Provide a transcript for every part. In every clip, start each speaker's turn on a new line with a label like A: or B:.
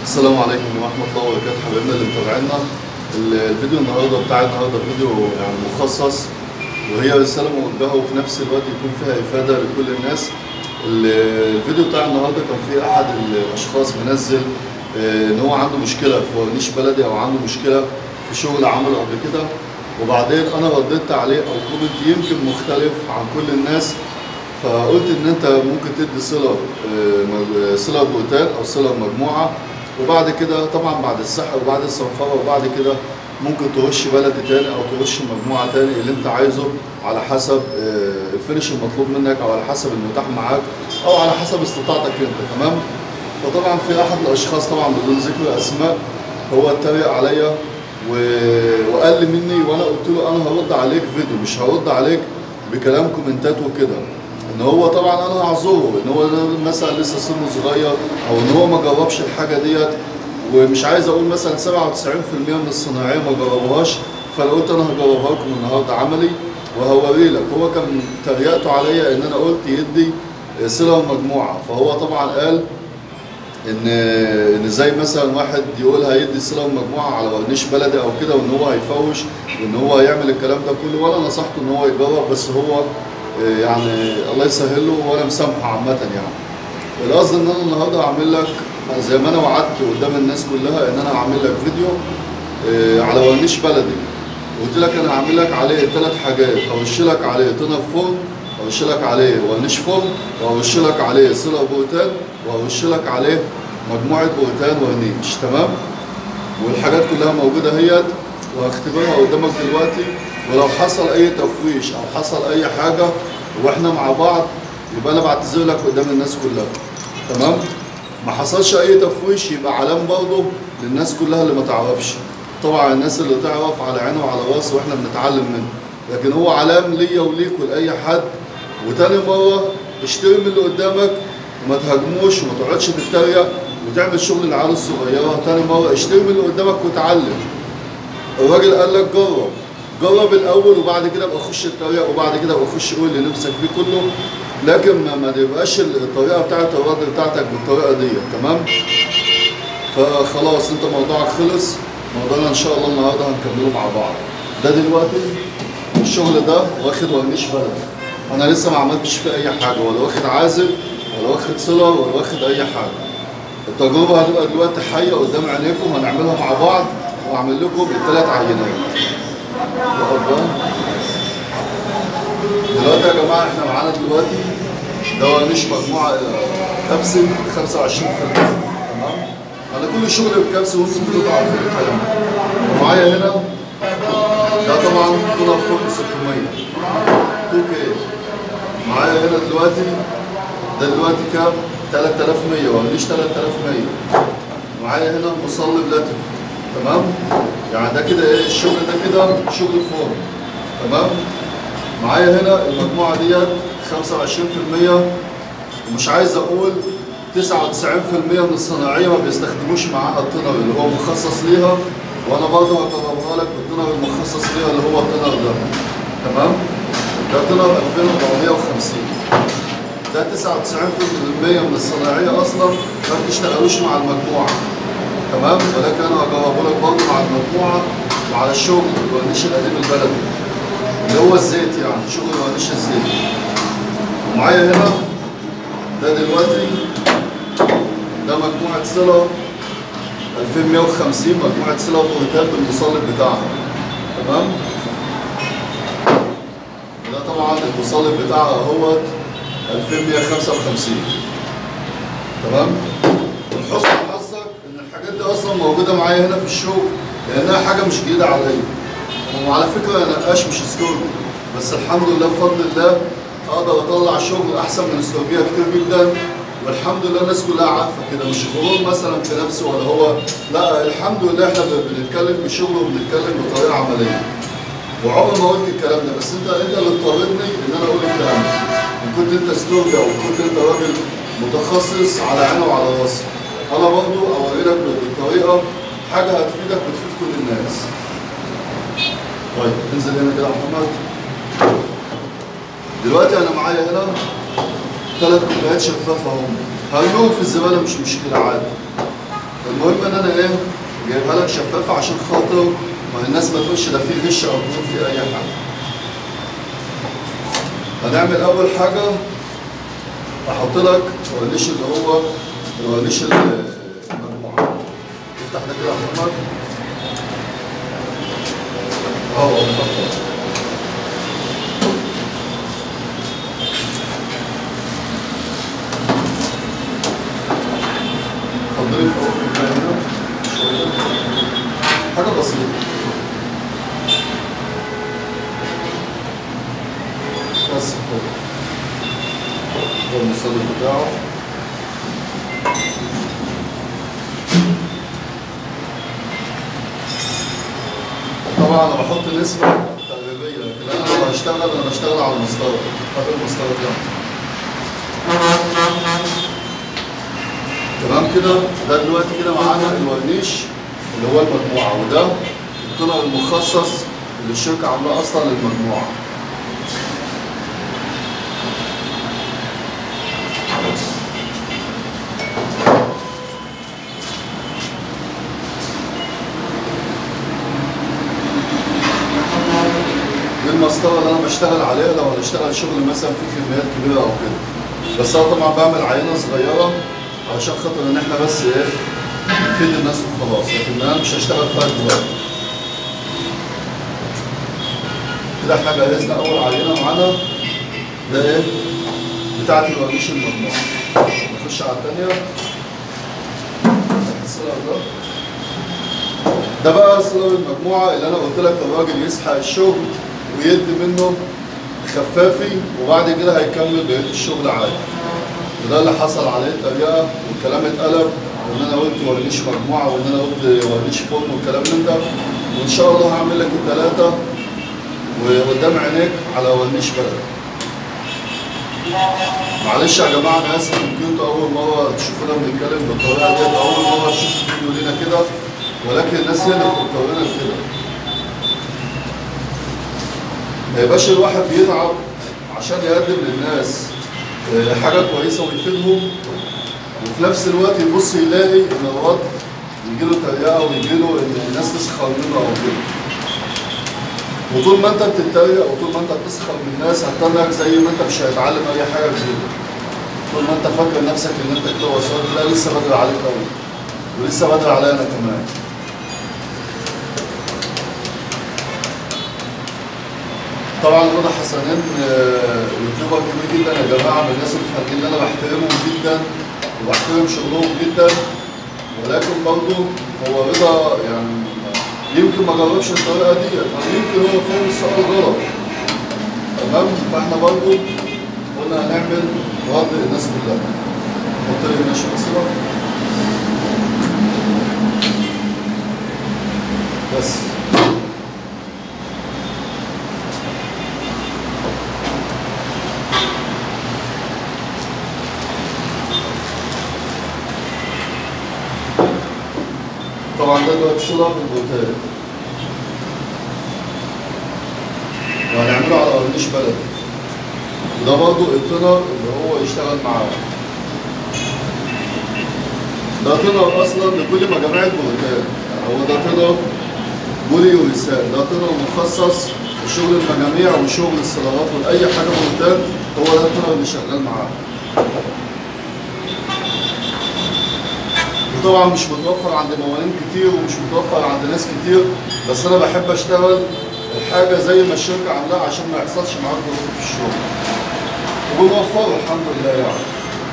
A: السلام عليكم ورحمة الله وبركاته حبايبنا اللي متابعينا ال- الفيديو النهارده بتاع النهارده فيديو يعني مخصص وهي رسالة موجهة وفي نفس الوقت يكون فيها إفادة لكل الناس ال- الفيديو بتاع النهارده كان فيه أحد الأشخاص منزل آه، إن هو عنده مشكلة في ورنيش بلدي أو عنده مشكلة في شغل عمله قبل كده وبعدين أنا رديت عليه أو كومنت يمكن مختلف عن كل الناس فقلت ان انت ممكن تدي صله آه، مج- صله بوتان او صله مجموعه وبعد كده طبعا بعد السحر وبعد الصنفره وبعد كده ممكن ترش بلدي تاني او ترش مجموعه تاني اللي انت عايزه على حسب آه، الفينش المطلوب منك او على حسب المتاح معاك او على حسب استطاعتك انت تمام فطبعا في احد الاشخاص طبعا بدون ذكر اسماء هو اتريق عليا و... وقال لي مني وانا قلت له انا هرد عليك فيديو مش هرد عليك بكلام كومنتات وكده ان هو طبعا انا هعذره ان هو مثلا لسه سنه صغير او ان هو ما جربش الحاجه ديت ومش عايز اقول مثلا 97% من الصناعيه ما جربوهاش فانا قلت انا هجربها لكم النهارده عملي وهوري لك هو كان تريقته عليا ان انا قلت يدي صله مجموعه فهو طبعا قال ان ان زي مثلا واحد يقول هيدي صله مجموعه على ورنيش بلدي او كده وان هو هيفوش وان هو هيعمل الكلام ده كله وانا نصحته ان هو يجرب بس هو آه، يعني الله يسهل له وانا مسامحه عامه يعني القصد ان انا النهارده هعمل لك زي ما انا وعدت قدام الناس كلها ان انا هعمل لك فيديو آه، على ورنيش بلدي قلت لك انا هعمل لك عليه ثلاث حاجات هرش لك عليه طينه فرن وهرش لك عليه ورنيش فرن وهرش لك عليه صله بوتان وهرش لك عليه مجموعه بوتان ورنيش تمام والحاجات كلها موجوده اهيت وهختبرها قدامك دلوقتي ولو حصل اي تفويش او حصل اي حاجه واحنا مع بعض يبقى انا بعتذر لك قدام الناس كلها تمام ما حصلش اي تفويش يبقى علام برضه للناس كلها اللي ما تعرفش طبعا الناس اللي تعرف على عينه وعلى راسه واحنا بنتعلم منه لكن هو علام ليا وليك ولاي حد وتاني مره اشتري من اللي قدامك وما تهاجموش وما تقعدش تتريق وتعمل شغل العيال الصغيره تاني مره اشتري من اللي قدامك وتعلم الراجل قال لك جرب جرب الاول وبعد كده ابقى خش الطريقه وبعد كده ابقى خش قول اللي نفسك فيه كله لكن ما, ما تبقاش الطريقه بتاعت الراجل بتاعتك بالطريقه دي تمام فخلاص انت موضوعك خلص موضوعنا ان شاء الله النهارده هنكمله مع بعض ده دلوقتي الشغل ده واخد ورنيش بلد انا لسه ما عملتش فيه اي حاجه ولا واخد عازل ولا واخد صله ولا واخد اي حاجه التجربه هتبقى دلوقتي حيه قدام عينيكم هنعملها مع بعض واعمل لكم الثلاث عينات يلا. دلوقتي يا جماعه احنا معانا دلوقتي ده ورنيش مجموعه آه، كبسل 25% تمام انا كل شغلي بالكبسل وانتم كلكم عارفين الكلام ده ومعايا هنا ده طبعا كولر فرن 600 2 كي معايا هنا دلوقتي ده دلوقتي كام 3100 ورنيش 3100 معايا هنا مصلي بلاتين تمام يعني ده كده ايه الشغل ده كده شغل فرن تمام معايا هنا المجموعه ديت 25% ومش عايز اقول 99% من الصناعيه ما بيستخدموش معاها التنر اللي هو مخصص ليها وانا برضه هجربها لك بالتنر المخصص ليها اللي هو التنر ده تمام ده تنر 2450 ده 99% من الصناعيه اصلا ما بتشتغلوش مع المجموعه تمام ولكن انا هجربه لك برضه مع المجموعه وعلى الشغل الورنيش القديم البلدي اللي هو الزيت يعني شغل ورنيش الزيت ومعايا هنا ده دلوقتي ده مجموعة صلة 2150 مجموعة صلة بورتال بالمصلب بتاعها تمام ده طبعا المصلب بتاعها هو 2155 تمام من حسن حظك ان الحاجات دي اصلا موجودة معايا هنا في الشغل لانها حاجة مش جديدة عليا وعلى فكرة انا نقاش مش استوري بس الحمد لله بفضل الله اقدر اطلع شغل احسن من استوربيه كتير جدا والحمد لله الناس كلها عارفه كده مش غرور مثلا في نفسه ولا هو لا الحمد لله احنا بنتكلم بشغل وبنتكلم بطريقه عمليه وعمري ما قلت الكلام ده بس انت انت اللي اضطرتني ان انا اقول الكلام ده ان كنت انت استوربي او كنت انت راجل متخصص على عيني وعلى راسي انا برضه اوري لك بالطريقه حاجه هتفيدك وتفيد كل الناس طيب انزل هنا كده يا محمد دلوقتي انا معايا هنا ثلاث كوبايات شفافه اهم هرميهم في الزباله مش مشكله عادي المهم ان انا ايه جايبها لك شفافه عشان خاطر ما الناس ما تقولش ده فيه غش او تقول فيه اي حاجه هنعمل اول حاجه احط لك الورنيش اللي هو الورنيش المجموعه افتح ده كده يا محمد اه اتفضل اتفضلي في اول كده هنا شويه حاجه بسيطه بس كده ده المصدر بتاعه طبعا انا بحط نسبة تقريبية لكن انا لما بشتغل انا بشتغل على المسطرة هذا المسطرة ده تمام كده ده دلوقتي كده معانا الورنيش اللي هو المجموعة وده الطلع المخصص اللي الشركة عاملاه اصلا للمجموعة دي المسطره اللي انا بشتغل عليها لو هنشتغل شغل مثلا في كميات كبيره او كده بس انا طبعا بعمل عينه صغيره علشان خاطر ان احنا بس ايه نفيد الناس وخلاص لكن انا مش هشتغل فيها دلوقتي كده احنا جهزنا اول عينه معانا ده ايه بتاعت الورنيش المجموعه نخش على الثانيه السلر ده ده بقى سلر المجموعه اللي انا قلت لك الراجل يسحق الشغل ويدي منه خفافي وبعد كده هيكمل بقيه الشغل عادي وده اللي حصل عليه الطريقه والكلام اتقلب وان انا قلت ورنيش مجموعه وان انا قلت ورنيش فرن والكلام من ده وان شاء الله هعمل لك الثلاثه وقدام عينيك على ورنيش بلد معلش يا جماعه انا اسف يمكن انتوا اول مره تشوفونا بنتكلم بالطريقه دي اول مره تشوفوا فيديو لينا كده ولكن الناس هي اللي بتضطرنا لكده ما يبقاش الواحد بيتعب عشان يقدم للناس آه، حاجه كويسه ويفيدهم وفي نفس الوقت يبص يلاقي ان الرد يجي له تريقه ويجي له ان الناس تسخر منه او كده وطول ما انت بتتريق وطول ما انت بتسخر من الناس هتنك زي ما انت مش هتتعلم اي حاجه جديده طول ما انت فاكر نفسك ان انت كده وصلت لا لسه بدري عليك قوي ولسه بدري عليا انا كمان طبعا رضا حسنين آه، يوتيوبر كبير جدا يا جماعه من الناس الفنانين اللي انا بحترمهم جدا وبحترم شغلهم جدا ولكن برضه هو رضا يعني يمكن ما جربش الطريقه دي او يمكن هو فاهم السؤال غلط تمام فاحنا برضه قلنا هنعمل رد للناس كلها حط لي ماشي بصيره بس طبعا ده دلوقتي صورة بالبوتال وهنعمله على قرنيش بلدي وده برضه التنر اللي هو يشتغل معاه ده تنر اصلا لكل مجاميع البوتال يعني هو ده تنر بولي ورسال ده تنر مخصص لشغل المجاميع وشغل السيارات واي حاجه بوتال هو ده التنر اللي شغال معاه وطبعا مش متوفر عند موالين كتير ومش متوفر عند ناس كتير بس انا بحب اشتغل الحاجه زي ما الشركه عاملاها عشان ما يحصلش معاك ضغط في الشغل وبنوفره الحمد لله يعني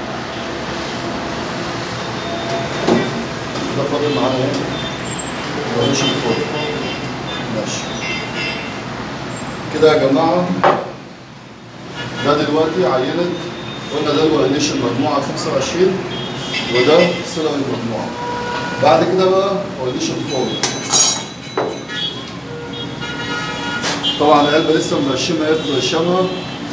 A: ده فاضل معانا ايه؟ ده مش الفل ماشي كده يا جماعه ده دلوقتي عينت قلنا ده الورنيش المجموعه 25 وده صلة المجموعة بعد كده بقى ورنيش الفوق طبعا العلبة لسه مرشمة يدخل الشمعة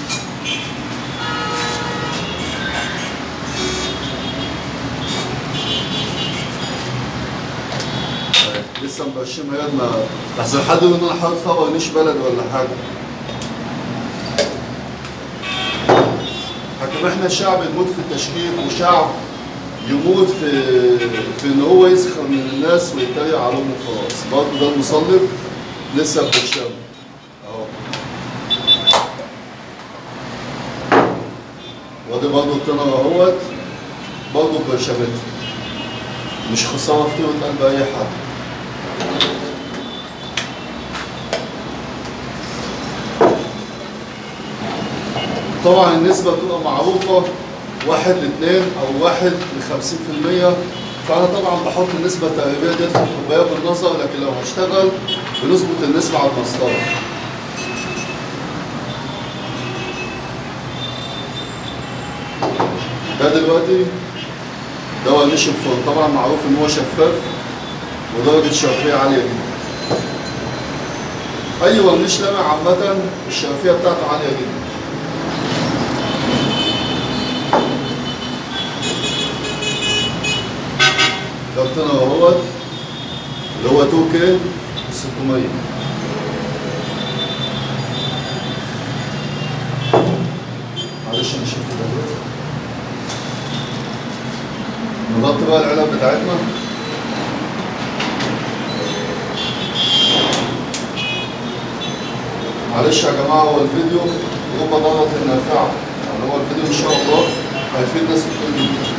A: لسه مرشمة يد ما بس لحد ان انا حاطط فيها ورنيش بلد ولا حاجة حكم احنا شعب نموت في التشكيل وشعب يموت في في ان هو يسخن من الناس ويتريق عليهم وخلاص برضه ده المصلب لسه بتشتغل اهو وادي برضه التنر اهوت برضه برشامتها مش خساره في طيبه قلب اي حد طبعا النسبة بتبقى معروفة واحد لاثنين أو واحد لخمسين في المية فأنا طبعا بحط النسبة التقريبية ديت في الكوباية بالنظر لكن لو هشتغل بنظبط النسبة على المسطرة ده دلوقتي ده ورنيش الفرن طبعا معروف إن هو شفاف ودرجة شفافية عالية جدا أي ورنيش لامع عامة الشفافية بتاعته عالية جدا ضغطنا اهوت اللي هو 2 كي 600 معلش انا شايف ده نغطي بقى العلب بتاعتنا معلش يا جماعه هو الفيديو رب ضارة نافعة يعني هو الفيديو ان شاء الله هيفيد ناس كتير جدا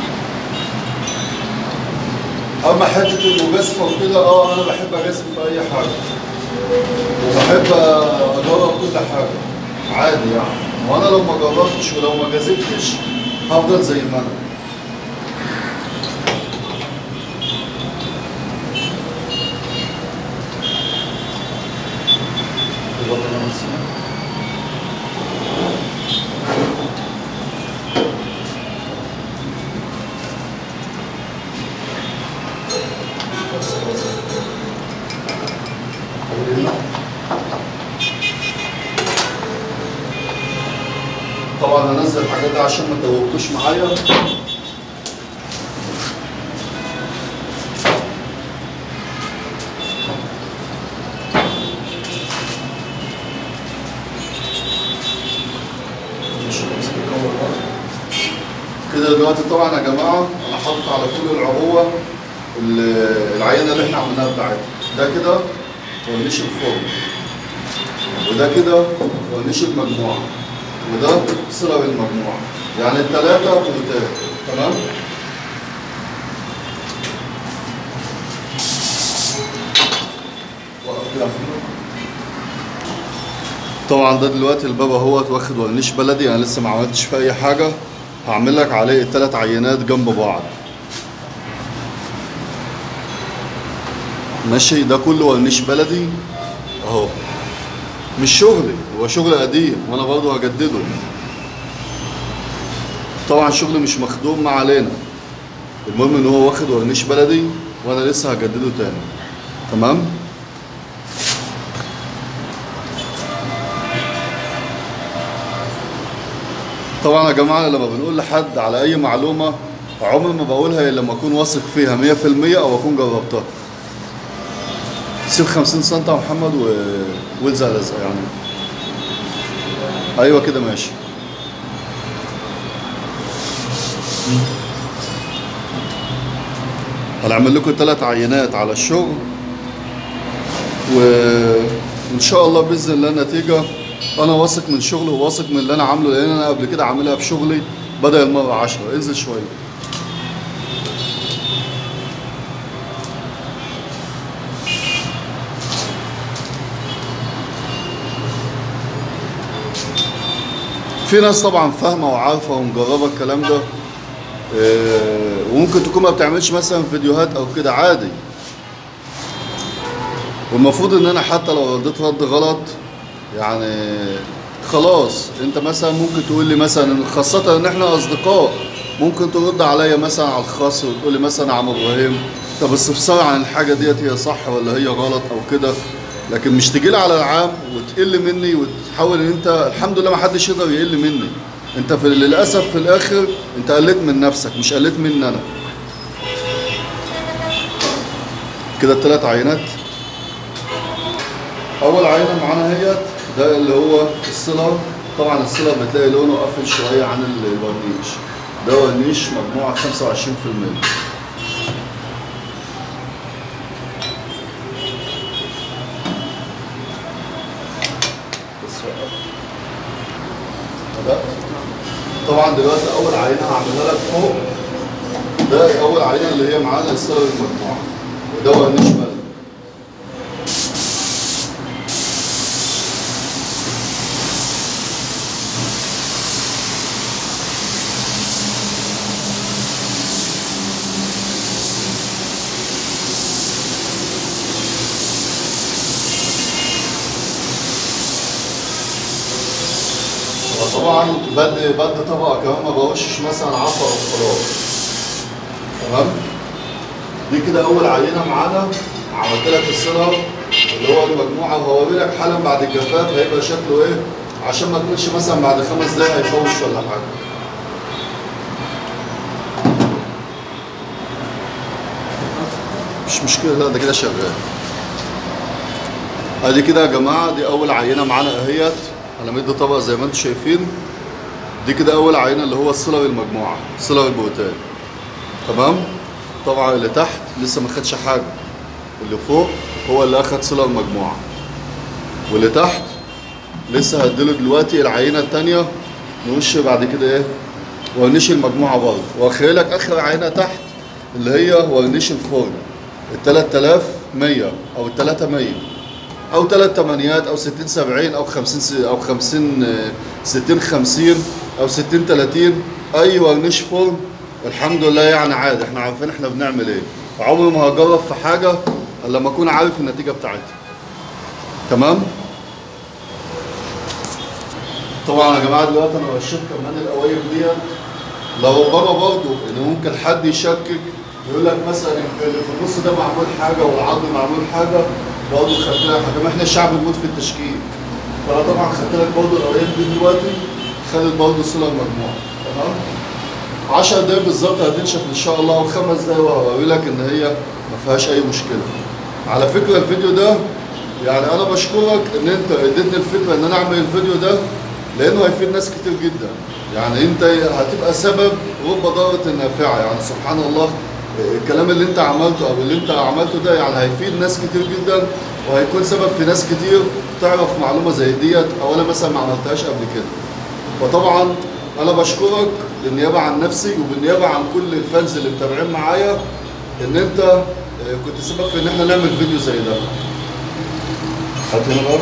A: اما حته المجازفه وكده اه انا بحب اجازف في اي حاجه وبحب اجرب كل حاجه عادي يعني وانا لو ما جربتش ولو ما جازفتش هفضل زي ما انا بس بس طبعا هنزل الحاجات دي عشان ما تدوبوش معايا مش همسك الكاميرا بقى. كده دلوقتي طبعا يا جماعه انا حاطط على كل العبوه ال- العينه اللي احنا عملناها بتاعتها ده كده ورنيش الفرن وده كده ورنيش المجموعه وده صلة المجموعه يعني الثلاثه بروتات تمام وقف كده يا محمد. طبعا ده دلوقتي الباب اهوت واخد ورنيش بلدي انا لسه ما عملتش فيه اي حاجه هعمل لك عليه الثلاث عينات جنب بعض ماشي ده كله ورنيش بلدي اهو مش شغلي هو شغل قديم وانا برضه هجدده طبعا شغلي مش مخدوم ما علينا المهم ان هو واخد ورنيش بلدي وانا لسه هجدده تاني تمام طبعا يا جماعه لما بنقول لحد على اي معلومه عمري ما بقولها الا لما اكون واثق فيها 100% او اكون جربتها سيب 50 سم يا محمد و... والزق لزق يعني ايوه كده ماشي هنعمل لكم ثلاث عينات على الشغل وان شاء الله باذن الله النتيجه انا واثق من شغلي وواثق من اللي انا عامله لان انا قبل كده عاملها في شغلي بدل المره 10 انزل شويه في ناس طبعا فاهمه وعارفه ومجربه الكلام ده آه، وممكن تكون ما بتعملش مثلا فيديوهات او كده عادي والمفروض ان انا حتى لو رديت رد غلط يعني خلاص انت مثلا ممكن تقول لي مثلا خاصة ان احنا اصدقاء ممكن ترد عليا مثلا على الخاص وتقول لي مثلا يا عم ابراهيم طب استفسار عن الحاجة ديت هي صح ولا هي غلط او كده لكن مش تجي لي على العام وتقل مني وتحاول ان انت الحمد لله ما حدش يقدر يقل مني انت في للاسف في الاخر انت قلت من نفسك مش قلت مني انا كده الثلاث عينات اول عينه معانا هي ده اللي هو الصله طبعا الصله بتلاقي لونه قافل شويه عن ال- الورنيش ده ورنيش مجموعة 25% بس وقف. بدأت طبعا دلوقتي أول عينة هعملها لك فوق ده أول عينة اللي هي معانا لسبب المجموعة وده ورنيش بلد وطبعا بد بد طبقه كمان ما بوشش مثلا عفره وخلاص تمام دي كده اول عينه معانا عملت لك السيرب اللي هو المجموعه وهوري لك حالا بعد الجفاف هيبقى شكله ايه عشان ما تقولش مثلا بعد خمس دقايق هيفوش ولا حاجه مش مشكله لا ده كده شغال ادي كده يا جماعه دي اول عينه معانا اهيت انا مدي طبق زي ما انتم شايفين دي كده اول عينه اللي هو السيلر المجموعه سيلر البوتان تمام طبعا اللي تحت لسه ما خدش حاجه اللي فوق هو اللي اخد سيلر المجموعه واللي تحت لسه هديله دلوقتي العينه الثانيه نوش بعد كده ايه ورنيش المجموعه برضه واخلي لك اخر عينه تحت اللي هي ورنيش الفرن ال 3100 او ال 300 او ثلاث تمانيات او 60 70 او 50 س- او 50 آه، 60 50 او 60 30 اي ورنيش فرن الحمد لله يعني عادي احنا عارفين احنا بنعمل ايه عمري ما هجرب في حاجه الا لما اكون عارف النتيجه بتاعتها تمام طبعا يا جماعه دلوقتي انا رشيت كمان القوايم ديت لربما برضه ان ممكن حد يشكك يقول لك مثلا اللي في النص ده معمول حاجه والعرض معمول حاجه برضه خدت لك حاجه ما احنا الشعب بنموت في التشكيل فانا طبعا خدت لك برضه القوايم دي دلوقتي خدت برضه صله المجموعه تمام 10 دقايق بالظبط هتنشف ان شاء الله وخمس دقايق وهوري لك ان هي ما فيهاش اي مشكله على فكره الفيديو ده يعني انا بشكرك ان انت اديتني الفكره ان انا اعمل الفيديو ده لانه هيفيد ناس كتير جدا يعني انت هتبقى سبب رب ضاره نافعه يعني سبحان الله الكلام اللي انت عملته او اللي انت عملته ده يعني هيفيد ناس كتير جدا وهيكون سبب في ناس كتير تعرف معلومه زي ديت او انا مثلا ما عملتهاش قبل كده فطبعا انا بشكرك بالنيابه عن نفسي وبالنيابه عن كل الفانز اللي متابعين معايا ان انت اه، كنت سبب في ان احنا نعمل فيديو زي ده هات هنا بقى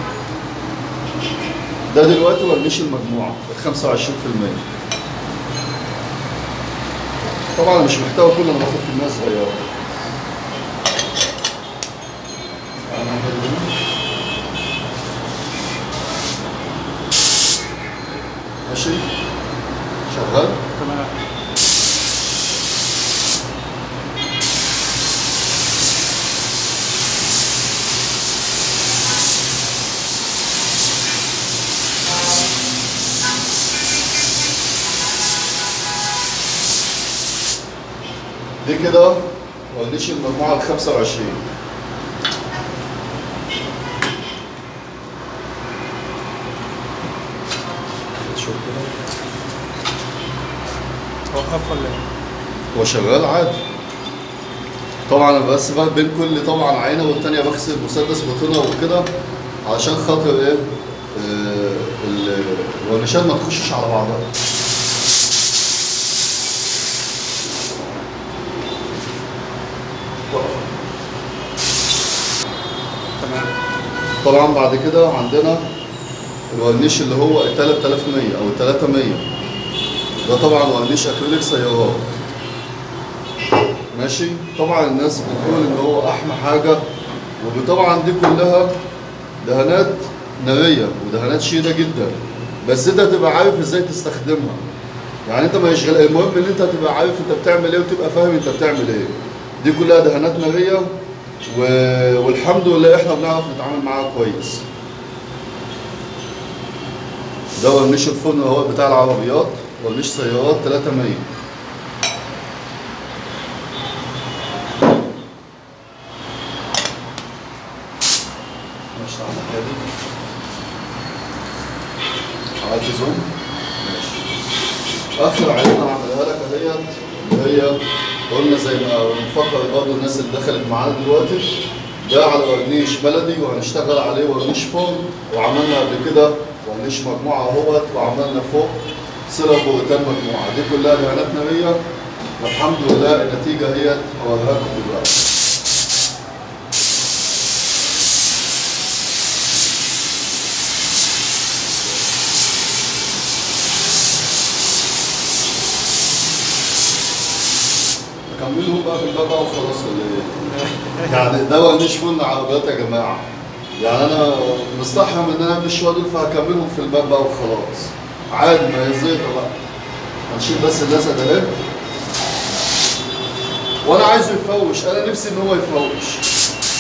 A: ده دلوقتي ورنيش المجموعه ال 25% طبعا أنا مش محتوى كله انا باخد كميه صغيره أنا هنا. ماشي شغال
B: تمام
A: دي كده ورنيش المجموعه ال 25 شوف كده
B: وقف ولا ايه؟
A: هو شغال عادي طبعا أنا بس بقى بين كل طبعا عينه والتانيه بغسل مسدس بطونه وكده علشان خاطر ايه آه، ال- الورنيشات ما تخشش على بعضها
B: تمام
A: طبعا بعد كده عندنا الورنيش اللي هو ال 3100 او ال 300 ده طبعا ورنيش اكريليك سيارات ماشي طبعا الناس بتقول ان هو احلى حاجه وطبعا دي كلها دهانات ناريه ودهانات شيده جدا بس انت تبقى عارف ازاي تستخدمها يعني انت ما يشغل المهم ان انت تبقى عارف انت بتعمل ايه وتبقى فاهم انت بتعمل ايه دي كلها دهانات ناريه و... والحمد لله احنا بنعرف نتعامل معاها كويس ده ورنيش الفرن هو بتاع العربيات ورنيش سيارات 300 ماشي تعالى الناحية دي عملت زوم ماشي اخر عينه هعملها لك اهيت اللي هي قلنا زي ما بنفكر برضه الناس اللي دخلت معانا دلوقتي ده على ورنيش بلدي وهنشتغل عليه ورنيش فرن وعملنا قبل كده ورنيش مجموعه اهوت وعملنا فوق سيرب وغتان مجموعه دي كلها دهانات ناريه والحمد لله النتيجه هي هوريها لكم دلوقتي كملوا بقى في الباب بقى وخلاص ولا ايه؟ يعني ده ورنيش فن عربيات يا جماعه يعني انا مستحرم ان انا امشي دول فهكملهم في الباب بقى وخلاص عادي ما هي زيطه بقى هنشيل بس اللزق ده اهي وانا عايزه يفوش انا نفسي ان هو يفوش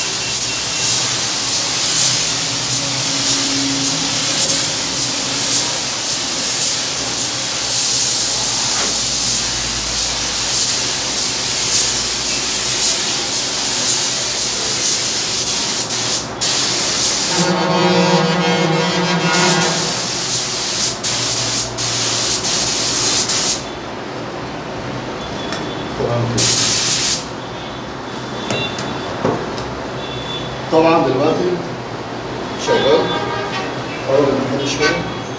A: تمام كده. طبعا دلوقتي شغال اول ما كده شويه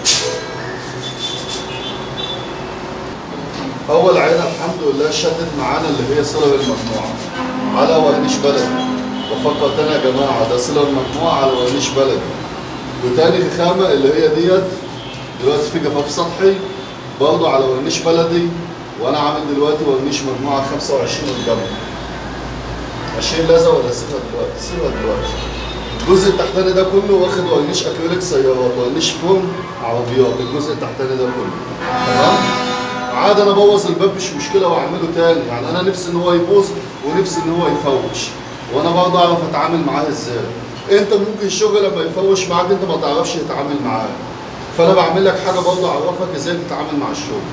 A: اول عينه الحمد لله شدت معانا اللي هي صله المجموعه على ورنيش بلدي بفكر تاني يا جماعه ده صله المجموعه على ورنيش بلدي وتاني خامه اللي هي ديت دلوقتي في جفاف سطحي برضه على ورنيش بلدي وانا عامل دلوقتي ورنيش مجموعه 25 قدام 20 لزه ولا سيبها دلوقتي سيبها دلوقتي الجزء التحتاني ده كله واخد ورنيش اكريليك سيارات ورنيش فرن عربيات الجزء التحتاني ده كله تمام عادي انا ابوظ الباب مش مشكله واعمله تاني يعني انا نفسي ان هو يبوظ ونفسي ان هو يفوش وانا برضه اعرف اتعامل معاه ازاي انت ممكن الشغل لما يفوش معاك انت ما تعرفش تتعامل معاه فانا بعمل لك حاجه برضه اعرفك ازاي تتعامل مع الشغل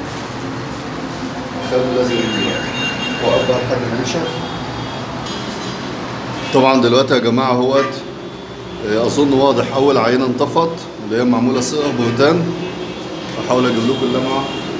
A: خلي لازم وقف بقى لحد ما ينشف طبعا دلوقتي يا جماعه اهوت آه، اظن واضح اول عينه انطفت اللي هي معموله صيغه بهتان احاول اجيب لكم اللمعه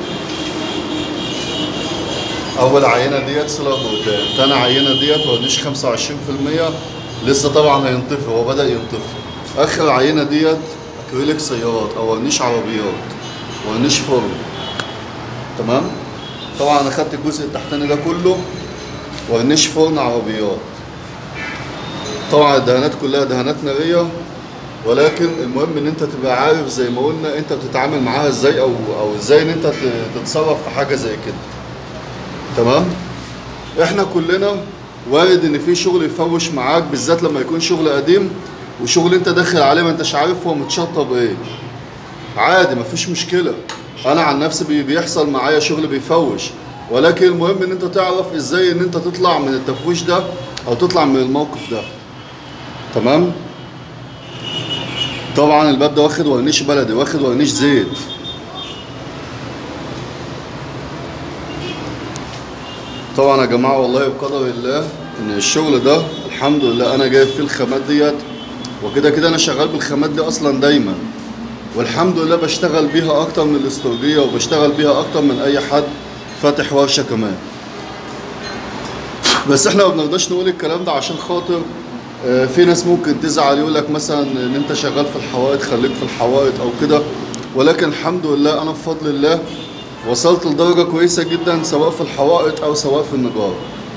A: اول عينه ديت صيغه بهتان تاني عينه ديت ورنيش 25% لسه طبعا هينطفي هو بدا ينطفي اخر عينه ديت اكريليك سيارات او ورنيش عربيات ورنيش فرن تمام طبعا انا خدت الجزء التحتاني ده كله ورنيش فرن عربيات طبعا الدهانات كلها دهانات ناريه ولكن المهم ان انت تبقى عارف زي ما قلنا انت بتتعامل معاها ازاي او او ازاي ان انت ت- تتصرف في حاجه زي كده تمام احنا كلنا وارد ان في شغل يفوش معاك بالذات لما يكون شغل قديم وشغل انت داخل عليه ما انتش عارف هو متشطب ايه عادي مفيش مشكله انا عن نفسي بي- بيحصل معايا شغل بيفوش ولكن المهم ان انت تعرف ازاي ان انت تطلع من التفويش ده او تطلع من الموقف ده تمام طبعا الباب ده واخد ورنيش بلدي واخد ورنيش زيت طبعا يا جماعه والله بقدر الله ان الشغل ده الحمد لله انا جايب فيه الخامات ديت وكده كده انا شغال بالخامات دي اصلا دايما والحمد لله بشتغل بيها اكتر من الاستوديو وبشتغل بيها اكتر من اي حد فاتح ورشه كمان بس احنا ما بنرضاش نقول الكلام ده عشان خاطر آه، في ناس ممكن تزعل يقول لك مثلا ان انت شغال في الحوائط خليك في الحوائط او كده ولكن الحمد لله انا بفضل الله وصلت لدرجه كويسه جدا سواء في الحوائط او سواء في النجاره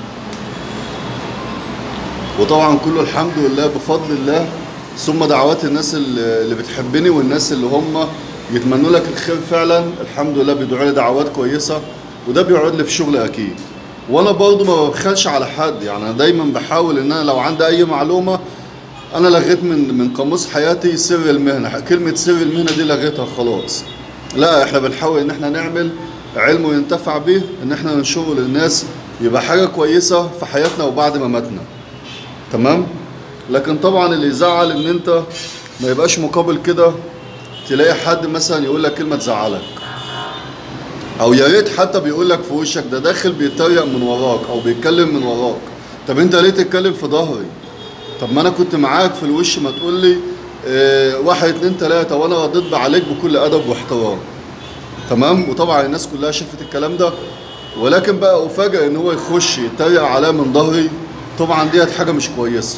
A: وطبعا كله الحمد لله بفضل الله ثم دعوات الناس اللي اللي بتحبني والناس اللي هم يتمنوا لك الخير فعلا الحمد لله بيدعوا لي دعوات كويسه وده بيقعد لي في شغل اكيد وانا برضو ما ببخلش على حد يعني انا دايما بحاول ان انا لو عندي اي معلومه انا لغيت من من قاموس حياتي سر المهنه كلمه سر المهنه دي لغيتها خلاص لا احنا بنحاول ان احنا نعمل علم ينتفع به ان احنا ننشره للناس يبقى حاجه كويسه في حياتنا وبعد ما ماتنا تمام لكن طبعا اللي يزعل ان انت ما يبقاش مقابل كده تلاقي حد مثلا يقول لك كلمه تزعلك او يا ريت حتى بيقول لك في وشك ده داخل بيتريق من وراك او بيتكلم من وراك طب انت ليه تتكلم في ظهري طب ما انا كنت معاك في الوش ما تقول لي اه واحد اتنين تلاته وانا رديت عليك بكل ادب واحترام تمام وطبعا الناس كلها شافت الكلام ده ولكن بقى افاجئ ان هو يخش يتريق عليا من ظهري طبعا ديت حاجه مش كويسه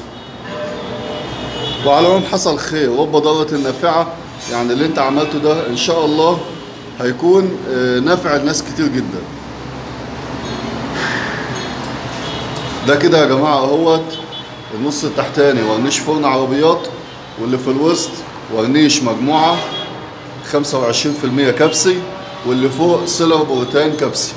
A: وعلى العموم حصل خير رب ضارة النافعة يعني اللي انت عملته ده ان شاء الله هيكون آه، نافع لناس كتير جدا ده كده يا جماعة اهوت النص التحتاني ورنيش فرن عربيات واللي في الوسط ورنيش مجموعة 25% كبسي واللي فوق سيلر بروتين كبسي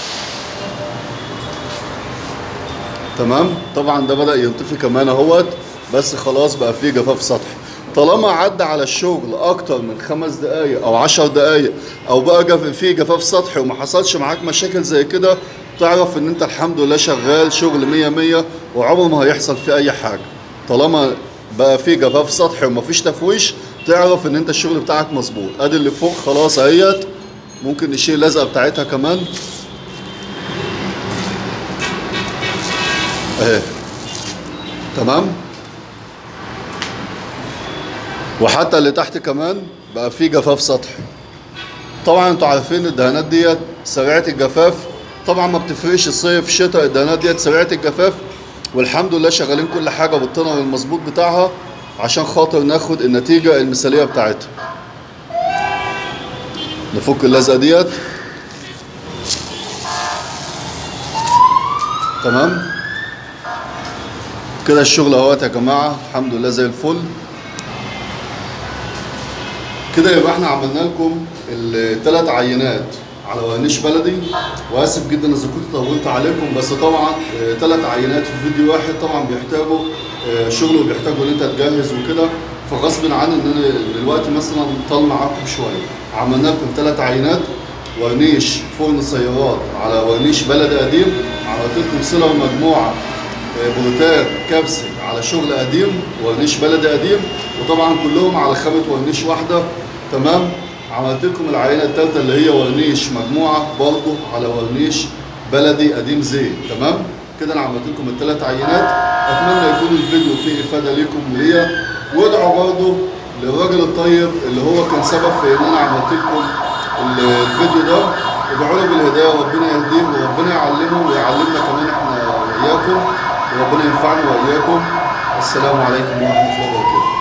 A: تمام طبعا ده بدأ ينطفي كمان اهوت بس خلاص بقى فيه جفاف سطحي طالما عدى على الشغل اكتر من خمس دقايق او عشر دقايق او بقى جف فيه جفاف سطحي وما حصلش معاك مشاكل زي كده تعرف ان انت الحمد لله شغال شغل مية مية وعمر ما هيحصل فيه اي حاجة طالما بقى فيه جفاف سطحي ومفيش تفويش تعرف ان انت الشغل بتاعك مظبوط ادي اللي فوق خلاص اهيت ممكن نشيل اللزقه بتاعتها كمان اهي تمام وحتى اللي تحت كمان بقى فيه جفاف سطحي طبعا انتوا عارفين الدهانات ديت سريعه الجفاف طبعا ما بتفرقش الصيف شتاء الدهانات ديت سريعه الجفاف والحمد لله شغالين كل حاجه بالطنر المظبوط بتاعها عشان خاطر ناخد النتيجه المثاليه بتاعتها نفك اللزقه ديت تمام كده الشغل اهوت يا جماعه الحمد لله زي الفل كده يبقى احنا عملنا لكم الثلاث عينات على ورنيش بلدي واسف جدا اذا كنت طولت عليكم بس طبعا ثلاث عينات في فيديو واحد طبعا بيحتاجوا آه، شغل وبيحتاجوا ان انت تجهز وكده فغصب عن ان انا دلوقتي مثلا طال معاكم شويه عملنا لكم ثلاث عينات ورنيش فرن سيارات على ورنيش بلدي قديم عملت لكم سيلر مجموعه بروتات كبسي على شغل قديم ورنيش بلدي قديم وطبعا كلهم على خامة ورنيش واحدة تمام عملت لكم العينة الثالثة اللي هي ورنيش مجموعة برضه على ورنيش بلدي قديم زيت تمام كده انا عملت لكم الثلاث عينات اتمنى يكون الفيديو فيه افاده ليكم وليا وادعوا برضه للراجل الطيب اللي هو كان سبب في ان انا عملت لكم ال- الفيديو ده ادعوا له بالهدايه وربنا يهديه وربنا يعلمه ويعلمنا كمان احنا واياكم وربنا ينفعنا واياكم السلام عليكم ورحمه الله وبركاته